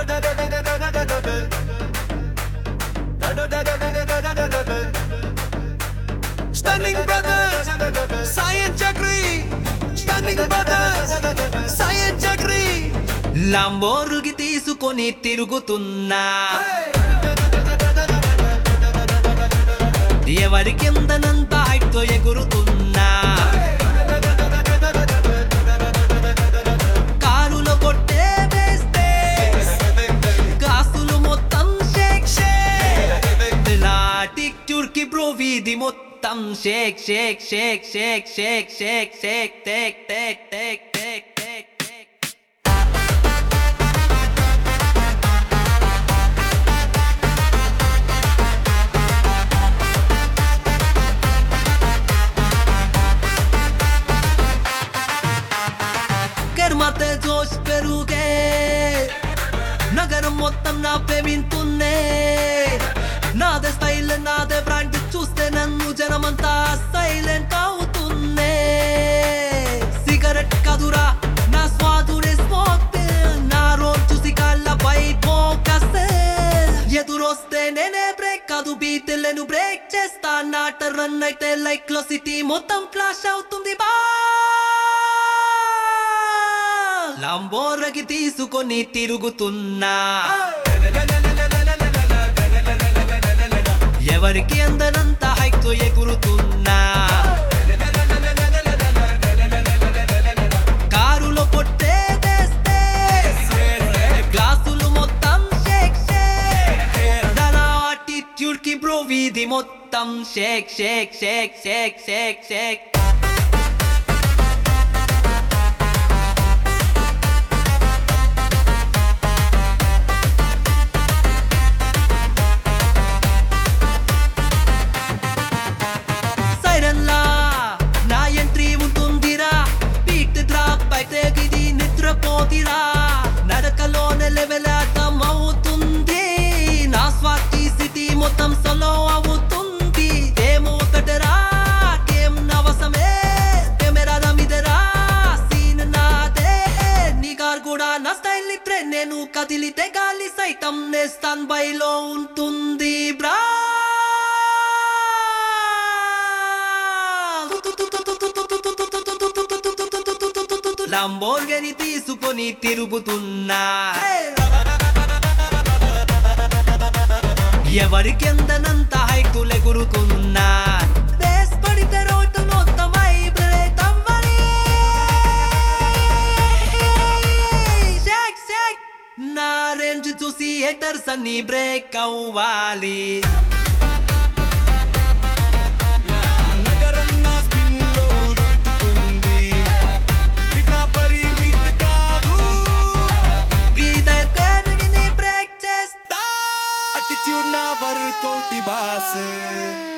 Stunning brothers, science chakri. Stunning brothers, science chakri. లంబోరుగి తీసుకొని తిరుగుతున్నా ఎవరి కిందనంత హైట్తో ఎగురుతున్నా కారులో కొట్టే వేస్తే కాసులు మొత్తం షేక్ షేక్ లాటిట్యూడ్ కి బ్రో వీధి మొత్తం shake shake shake shake shake shake shake take take take take take take కర్మతే జోష్ పెరుగే నగరం మొత్తం నా వింటున్నే నాదే స్టైల్ నాదే బ్రాండ్ చూస్తే నన్ను జనమంతా సైలెంట్ అవుతున్నే సిగరెట్ కదురా నా స్వాదురే స్మోక్ నా రోడ్ చూసి కాళ్ళపై ఫోకస్ ఎదురొస్తే నేనే బ్రేక్ కాదు బీట్ లేను బ్రేక్ చేస్తా నాట రన్ అయితే లైక్ లో సిటీ మొత్తం ఫ్లాష్ అవుతుంది బా లంబోరగి తీసుకొని తిరుగుతున్నా ఎవరికి అందనంత హైక్ ఎగురుతున్నా కారులో కొట్టే వేస్తే గ్లాసులు మొత్తం షేక్ షేక్ నా ఆటిట్యూడ్ కి బ్రో వీధి మొత్తం shake shake shake shake shake Sheikh సైరన్లా నా ఎంట్రీ ఉంటుందిరా బీట్ డ్రాప్ అయితే ఇది నిద్రపోతిరా నడకలోనే లెవెల్ అర్థం అవుతుంది నా స్వాతి సిటీ మొత్తం సలో అవుతుంది ఏమవుతటరా గేమ్ నవసమే కెమెరా మీదరా సీన్ నాదే నీ కార్ కూడా నా స్టైల్ ఇప్పుడే నేను కదిలితే గాలి సైతం నేస్తాన్ బైలో ఉంటుంది బ్రా లంబోర్గని తీసుకొని తిరుగుతున్నా ఎవరికెందనంత హైట్ ఎగురుతున్నా రేస్ పడితే రోడ్డు మొత్తం వైబ్రేట్ అవ్వాలి షేక్ షేక్ నా రేంజ్ చూసి హెటర్స్ అన్ని బ్రేక్ అవ్వాలి నగరం నా స్పిన్ లో దొరుకుతుంది ఇక పరిమితి కాదు వీధి బ్రేక్ చేస్తా attitude నా వర్కౌట్ బాస్